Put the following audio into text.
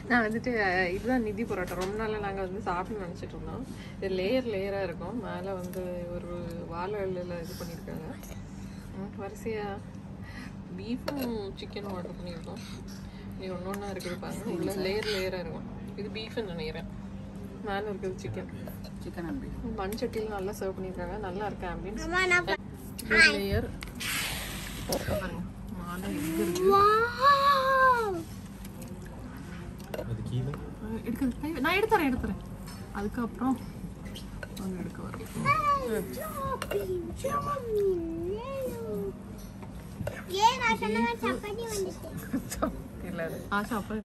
நான் வந்துட்டு அஹ், இதுதான் நிதி பரோட்டா ரொம்ப நாளாக நாங்கள் வந்து சாப்பிடணும்னு நினச்சிட்டு இருந்தோம் இது லேயர் லேயராக இருக்கும் மேலே வந்து ஒரு வாழை இலையில இது பண்ணியிருக்காங்க ம், வரிசையா பீஃபும் சிக்கனும் ஆர்டர் பண்ணியிருக்கோம் இது ஒன்று ஒன்றா இருக்குது பாருங்க உள்ள லேயர் லேயராக இருக்கும் இது பீஃப்னு நினைக்கிறேன் மேலே இருக்குது சிக்கன் சிக்கன் அண்ட் பீஃப் மண் சட்டியில் நல்லா சர்வ் பண்ணியிருக்காங்க நல்லா இருக்கு ஆம்பியன்ஸ் அம்மா நான் பா- லேயர் பாருங்க மாலை எங்க இருக்கு Wow! அது கீழே எடுக்க நான் எடுத்துறேன் எடுத்துறேன் அதுக்கப்புறம் அவங்க எடுக்க வரும் Shopping, shopping. ஏன் நான் சொன்ன மாதிரி சப்பாத்தி வந்துச்சு இல்லை ஆஷா அப்புறம்